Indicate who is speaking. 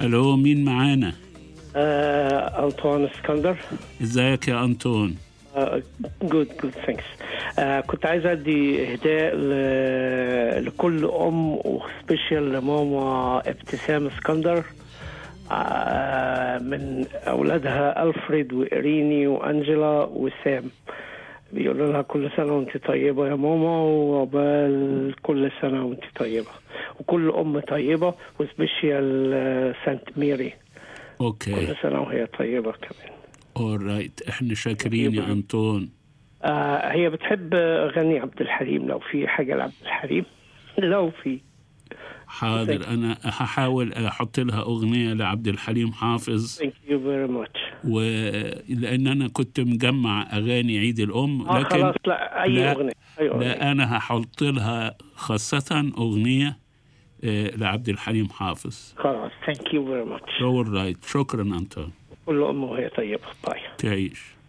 Speaker 1: الو مين معانا
Speaker 2: آه، أنطوان اسكندر
Speaker 1: ازيك يا انطون
Speaker 2: جود جود ثانكس كنت عايز ادي اهداء ل- لكل ام وسبيشال لماما ابتسام اسكندر آه، من اولادها الفريد واريني وانجела وسام بيقولوا لها كل سنه وانت طيبه يا ماما وعقبال كل سنه وانت طيبه وكل ام طيبه وسبيشال آه، سانت ميري
Speaker 1: اوكي
Speaker 2: كل سنه وهي طيبه كمان
Speaker 1: اورايت احنا شاكرين يا انطون
Speaker 2: آه هي بتحب اغاني عبد الحليم لو في حاجه لعبد الحليم لو في
Speaker 1: حاضر انا هحاول احط لها اغنيه لعبد الحليم حافظ
Speaker 2: ثانك يو فيري ماتش
Speaker 1: ولان انا كنت مجمع اغاني عيد الام
Speaker 2: اه
Speaker 1: لكن
Speaker 2: خلاص لا اي
Speaker 1: لا-
Speaker 2: اغنيه اي اغنيه
Speaker 1: لا انا هحط لها خاصه اغنيه آه، لعبد الحليم حافظ
Speaker 2: خلاص ثانك يو فيري ماتش
Speaker 1: رايت شكرا انطون
Speaker 2: كل ام وهي طيبه باي
Speaker 1: تعيش